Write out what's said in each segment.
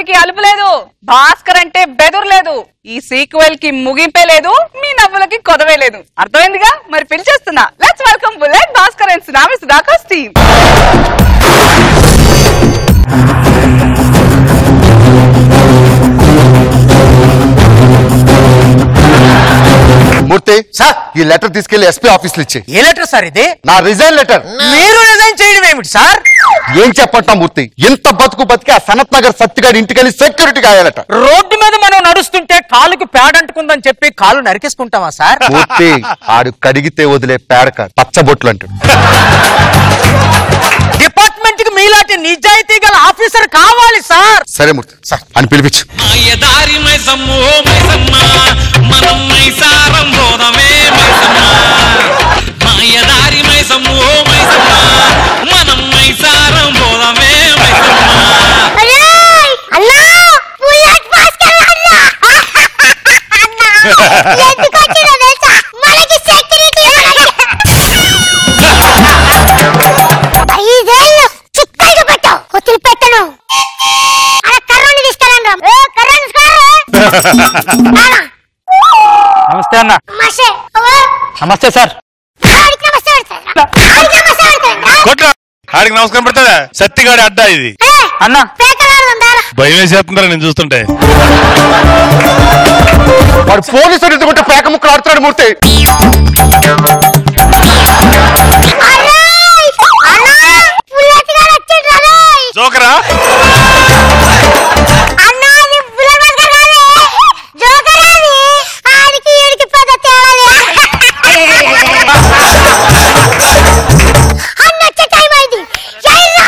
ఆడదానికి అలుపు లేదు భాస్కర్ అంటే బెదురు లేదు ఈ సీక్వెల్ కి ముగింపే లేదు మీ నవ్వులకి కొదవే లేదు అర్థమైందిగా మరి పిలిచేస్తున్నా let's welcome bullet Bhaskar and tsunami Sudhakar team Murthy sir ఈ లెటర్ తీసుకెళ్లి ఎస్పీ ఆఫీస్ లో ఇచ్చే ఏ లెటర్ సార్ ఇది నా రిజైన్ లెటర్ మీరు రిజైన్ చేయడం ఏమిటి సార్ ఏం చెప్పంటాం మూర్తి ఎంత బతుకు బతికి ఆ సనత్ నగర్ సత్తిగాడి ఇంటికెళ్ళి సెక్యూరిటీ కాయాలట రోడ్డు మీద మనం నడుస్తుంటే కాలుకి పేడ అంటుకుందని చెప్పి కాలు నరికేసుకుంటామా సార్ మూర్తి ఆడు కడిగితే వదిలే పేడక పచ్చబొట్లు అంటాడు డిపార్ట్మెంట్ కి మీలాంటి నిజాయితీ గల ఆఫీసర్ కావాలి సార్ సరే మూర్తి సార్ అని పిలిపించు మాయదారి మైసమ్మో మైసమ్మ మనం మైసారం పోదమే మైసమ్మ మాయదారి మైసమ్మో మైసమ్మ మనం మైసారం పోదమే మైసమ్మ అన్నా బుల్లెట్ భాస్కర్ అన్నా అన్నా ఎందుకు వచ్చిందో తెలుసా మనకి సెక్యూరిటీ ఐదేళ్ళు చిక్కలు పెట్టావు వదిలి పెట్టను అలా కర్రని తీసుకురండి ఏ కర్రని తీసుకురా నమస్తే అన్న మసే నమస్తే సార్ ఆడికి నమస్తే పెడతాడు ఆడికి నమస్తే పెడతాడు కొట్ల ఆడికి నమస్కారం పెడతాడా సత్తిగాడి అడ్డా ఇది అన్న పేకలాడుతుందా భయం వేసేస్తుంటారా నేను చూస్తుంటే వాడు పోలీసులు ఎదుగుంటే పేక ముక్కలు ఆడుతున్నాడు మూర్తి అన్నా బుల్లెట్ గారు వచ్చిండ్రు రేయ్ జోకరా అన్నా అది బుల్లెట్ భాస్కర్ కాదే జోకర్ అది ఆడికి ఈడికి పెద్ద తేడా అన్న వచ్చే టైం అయింది జైలా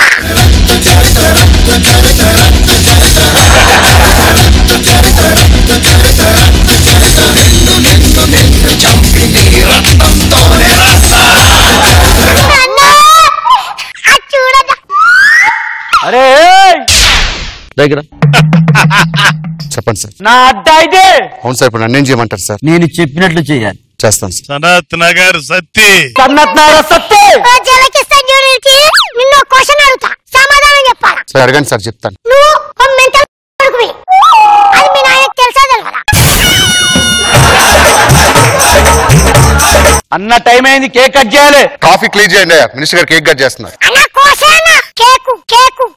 అన్నా అది చూడద్దా అరే దగ్గర చెప్పండి సార్ నా అడ్డా అయితే అవును సార్ ఇప్పుడు నన్ను ఏం చేయమంటారు సార్ నేను చెప్పినట్లు చేయాలి చేస్తాను సార్ సనత్ నగర్ సత్తి సన్నత్నార సత్తే ఓ జలకిస్తాన్ జూనికి నిన్ను క్వశ్చన్ అడుగుతా సమాధానం చెప్పాలా సార్ అడగండి సార్ చెప్తాను నువ్వు ఒక మెంటల్ కొడుకువి అది మీ నాయనకు తెలుసా తెలియదా అన్న టైం అయింది కేక్ కట్ చేయాలి కాఫీ క్లీన్ చేయండి అయ్యా మినిస్టర్ గారు కేక్ కట్ చేస్తున్నారు అన్న కోసేనా కేకు కేకు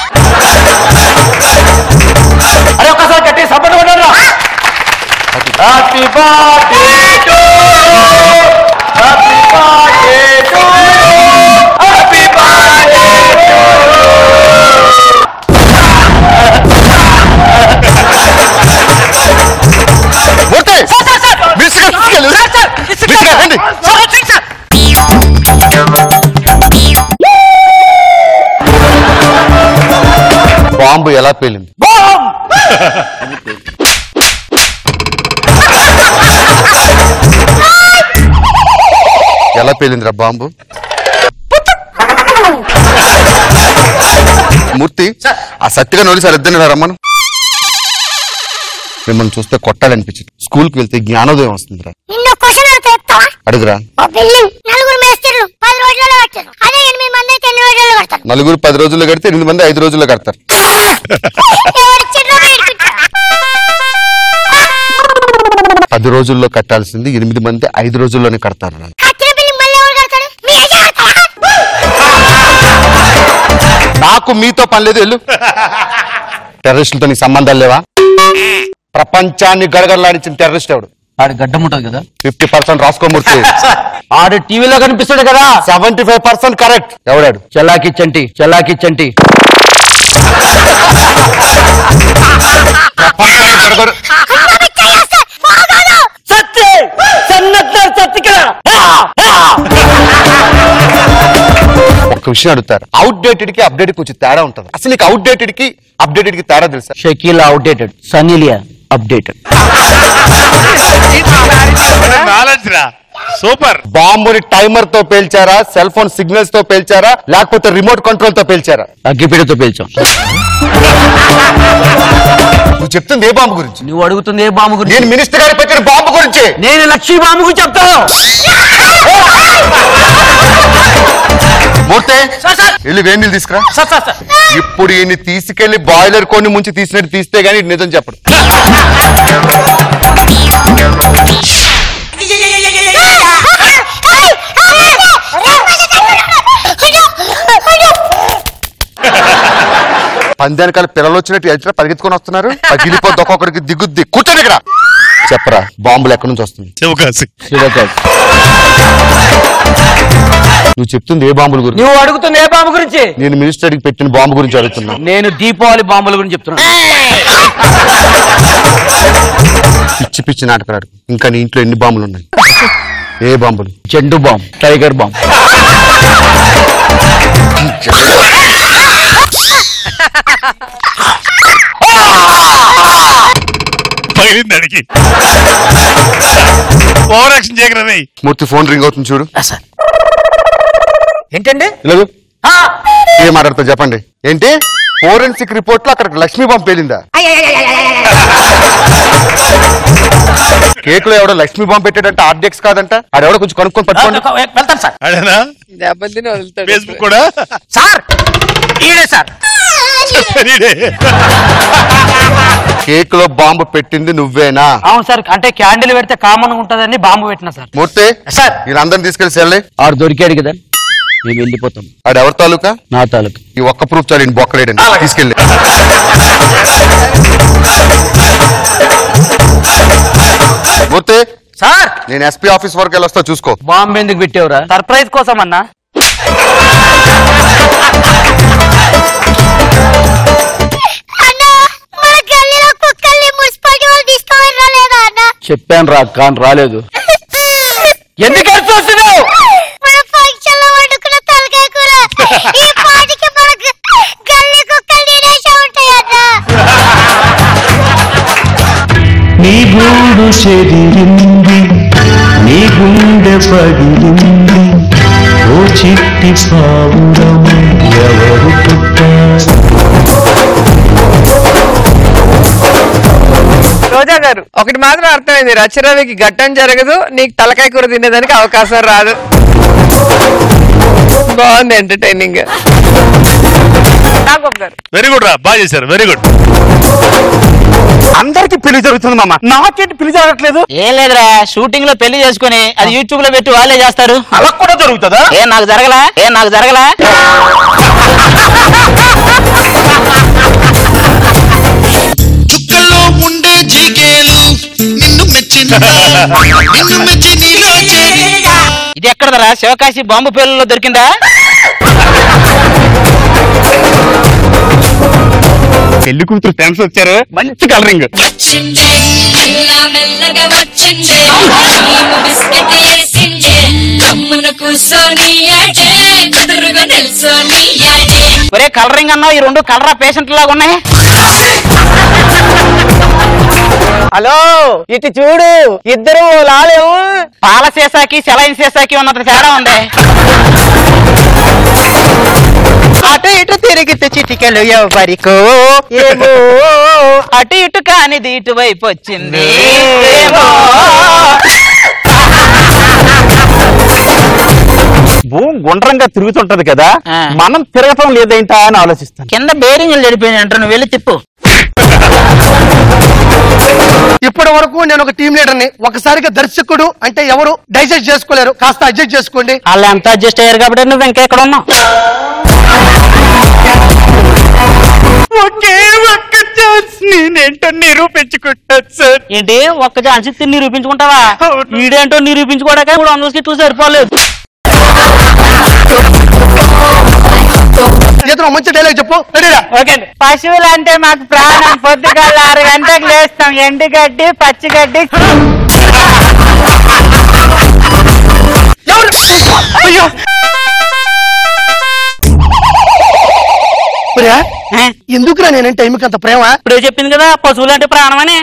అరే ఒక్కసారి కట్టి సపోర్ట్ కొట్టరా happy birthday to happy birthday to happy birthday Murthy minister garu తీసుకెళ్ళు. మినిస్టర్ గారు రండి. బాంబు ఎలా పేలింది ఎలా పేలిందిరా బాంబు మూర్తి ఆ సత్తిగా నోలి సార్ ఇద్దరు రమ్మను మిమ్మల్ని చూస్తే కొట్టాలనిపించింది స్కూల్కి వెళ్తే జ్ఞానోదయం వస్తుందిరా నిన్ను క్వశ్చన్ అడుగుతా చెప్తావా అడుగురా ఓ బిల్డింగ్ నలుగురు మేస్త్రీలు పది రోజుల్లో కట్టారు అదే ఎనిమిది మంది అయితే ఎన్ని రోజుల్లో కడతారు నలుగురు పది రోజుల్లో కడితే ఎనిమిది మంది ఐదు రోజుల్లో కడతారు ఎవరిచ్చిండ్రో నేర్పించా పది రోజుల్లో కట్టాల్సింది ఎనిమిది మంది ఐదు రోజుల్లోనే కడతారు రా. కట్టిన బిల్డింగ్ మళ్ళీ ఎవరు కడతాడు మీ అయ్యా కడతాడా నాకు మీతో పని లేదు వెళ్ళు టెర్రరిస్టులతో నీకు సంబంధాలు లేవా ప్రపంచాన్ని గడగడలాడించిన టెర్రరిస్ట్ ఎవడు ఆడి గడ్డం ఉంటది కదా ఫిఫ్టీ పర్సెంట్ రాసుకోమూర్తి ఆడు టీవీలో కనిపిస్తాడు కదా సెవెంటీ ఫైవ్ పర్సెంట్ కరెక్ట్ ఎవడాడు చలాకి చంటి చలాకి చంటి ప్రపంచాన్ని గడగడ సత్తి సన్నత్నార సత్తికరా ఒక విషయం అడుగుతారు అవుట్ డేటెడ్ కి అప్డేట్ కి కొంచెం తేడా ఉంటుంది అసలు నీకు అవుట్ డేటెడ్ కి అప్డేటెడ్ కి తేడా తెలుసా షకీల్ అవుడేటెడ్ సనీలియా అప్డేటెడ్ నాలెడ్జ్ రా సూపర్ బాంబుని టైమర్ తో పేల్చారా సెల్ ఫోన్ సిగ్నల్స్ తో పేల్చారా లేకపోతే రిమోట్ కంట్రోల్ తో పేల్చారా అగ్గిపీడతో పేల్చాం నువ్వు చెప్తుంది ఏ బాంబు గురించి నువ్వు అడుగుతుంది ఏ బాంబు గురించి నేను మినిస్టర్ గారి పెట్టిన బాంబు గురించి నేను లక్ష్మీ బాంబు గురించి చెప్తాను మూర్తి వెళ్ళి వేడి నీళ్ళు తీసుకురా సార్ సార్ సార్ ఇప్పుడు ఈయన్ని తీసుకెళ్లి బాయిలర్ కొన్ని ముంచి తీసినట్టు తీస్తే గానీ ఈడు నిజం చెప్పడు పందానికాల పిల్లలు వచ్చినట్టు ఎట్లా పరిగెత్తుకొని వస్తున్నారు పగిలిపోద్ది ఒక్కొక్కడికి దిగుద్ది కూర్చోండి ఇక్కడ చెప్పరా బాంబులు ఎక్కడి నుంచి వస్తుంది శివకాశి నువ్వు చెప్తుంది ఏ బాంబుల గురించి నువ్వు అడుగుతుంది ఏ బాంబు గురించి నేను మినిస్టర్కి పెట్టిన బాంబు గురించి అడుగుతున్నా నేను దీపావళి బాంబుల గురించి చెప్తున్నా పిచ్చి పిచ్చి నాటకాడు ఇంకా నీ ఇంట్లో ఎన్ని బాంబులు ఉన్నాయి ఏ బాంబులు చెండు బాంబ్ టైగర్ బాంబ్ పగిలింది అడిగి ఓవర్ యాక్షన్ చేయగలనే మూర్తి ఫోన్ రింగ్ అవుతుంది చూడు సార్ ఏంటండి ఇలాగూ ఆ, ఏం మాట్లాడతా చెప్పండి ఏంటి ఫోరెన్సిక్ రిపోర్ట్ లో అక్కడ లక్ష్మీ బాంబు పేలిందా కేక్ లో ఎవడో లక్ష్మీ బాంబు పెట్టాడంటే ఆర్డెక్స్ కాదంట ఆడెవడో కొంచెం కనుక్కొని పట్టుకోండి వెళ్తాను సార్ అదేనా దెబ్బతిని వదులుతాడు ఫేస్బుక్ కూడా సార్ ఈడే సార్ ఈడే. కేక్ లో బాంబు పెట్టింది నువ్వేనా అవును సార్ అంటే క్యాండిల్ పెడితే కామన్ ఉంటదని బాంబు పెట్టిన సార్ మూర్తి సార్ వీళ్ళందరిని తీసుకెళ్లి సెల్లే ఆడు దొరికాడు కదా మేము వెళ్ళిపోతాం ఆడు ఎవరి తాలూకా నా తాలూకు ఈ ఒక్క ప్రూఫ్ చాలు బొక్కలేడండి తీసుకెళ్ళి మూర్తి సార్ నేను ఎస్పీ ఆఫీస్ వరకు వెళ్ళొస్తా చూసుకో బాంబు ఎందుకు పెట్టేవరా సర్ప్రైజ్ కోసం అన్నా అన్న మన గల్లీలో కుక్కల్ని మున్సిపాలిటీ వాళ్ళు తీసుకోవాలి రాలేదా అన్న చెప్పాను రా కానీ రాలేదు ఎందుకు వస్తున్నావు మన ఫంక్షన్ లో వండుకున్న తలకాయ కూర ఈ పాటికి మన గ- గల్లీ కుక్కలు తినేసే ఉంటాయి అన్న నీ గూడు చెదిరింది నీ గుండె పగిలింది ఓ చిట్టి పావురం ఎవరు పుట్టారు రోజా గారు ఒకటి మాత్రం అర్థమైంది రచరవికి గట్టం జరగదు నీకు తలకాయ కూర తినేదానికి అవకాశం రాదు బాగుంది ఎంటర్టైనింగ్ నాగోప్ గారు వెరీ గుడ్ రా బాగా చేశారు వెరీ గుడ్ అందరికి పెళ్లి జరుగుతుంది మామ నాకేంటి పెళ్లి జరగట్లేదు ఏం లేదురా షూటింగ్ లో పెళ్లి చేసుకుని అది యూట్యూబ్ లో పెట్టి వాళ్ళే చేస్తారు అలా కూడా జరుగుతుందా ఏ నాకు జరగలా ఏ నాకు జరగలా చుక్కల్లో ఉండే జీకేలు నిన్ను మెచ్చిన నిన్ను మెచ్చి నీలో చేరి ఇది ఎక్కడదరా శివకాశి బాంబు పేర్లలో దొరికిందా పెళ్లి కూతురు ఫ్రెండ్స్ వచ్చారు మంచి కలరింగ్ వచ్చిందే మెల్ల మెల్లగా వచ్చిందే మేము బిస్కెట్ వేసిందే కమ్మున కూర్చొని ఆడే కుదురుగా నిల్చొని ఆడే ఒరే కలరింగ్ అన్నావు ఈ రెండు కలరా పేషెంట్ లాగా ఉన్నాయి హలో ఇటు చూడు ఇద్దరు లాలేవు పాల సీసాకి సెలైన్ సీసాకి ఉన్నంత తేడా ఉంది అటు ఇటు తిరిగితే చిటికెలు ఎవరికో ఏమో అటు ఇటు కానిది ఇటువైపు వచ్చింది ఏమో భూమి గుండ్రంగా తిరుగుతుంటది కదా ఆ. మనం తిరగటం లేదేంటా అని ఆలోచిస్తాను కింద బేరింగ్లు చెడిపోయినాయి అంటారు నువ్వు వెళ్ళి తిప్పు ఇప్పటి వరకు నేను ఒక టీం లీడర్ని ఒకసారిగా దర్శకుడు అంటే ఎవరు డైజెస్ట్ చేసుకోలేరు కాస్త అడ్జస్ట్ చేసుకోండి వాళ్ళు ఎంత అడ్జస్ట్ అయ్యారు కాబట్టి నువ్వు ఇంకెక్కడ ఉన్నావు ఒకే ఒక్క ఛాన్స్ నేనేంటో నిరూపించుకుంటాను సార్ ఏంటి ఒక్క ఛాన్స్ ఇస్తే నిరూపించుకుంటావా వీడేంటో నిరూపించుకోవడానికి మూడు వందల సీట్లు సరిపోలేదు చేతిలో మంచి డైలాగ్ చెప్పు రెడీరా ఓకే పశువులు అంటే మాకు ప్రాణం పొద్దుగల ఆరు గంటలకు లేస్తాం ఎండుగడ్డి పచ్చిగడ్డి అయ్యో ప్రియా ఎందుకురా నేనంటే టైంకి అంత ప్రేమ ఇప్పుడే చెప్పింది కదా పశువులు అంటే ప్రాణం అని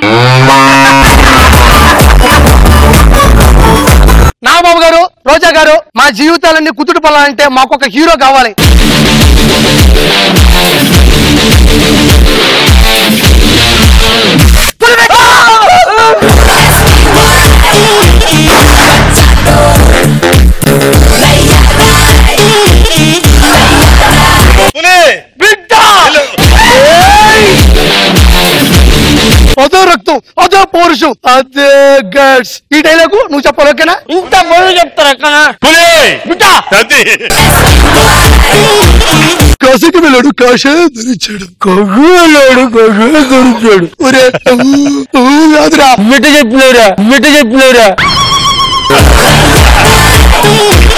నాగబాబు గారు రోజా గారు మా జీవితాలన్నీ కుతుడు పడాలంటే మాకు ఒక హీరో కావాలి అదో రక్తం అదో పౌరుషం అదే గట్స్ ఈ డైలాగు నువ్వు చెప్పాలి ఓకేనా ఇంత బరువు చెప్తారు అక్కడ పులి బిడ్డ అది కాశీకి వెళ్ళాడు కాశే ధరించాడు కాశీ వెళ్ళాడు కాశే ధరించాడు ఒరే ఊ, ఊ, కాదురా బిడ్డ చెప్పలేరా బిడ్డ చెప్పలేరా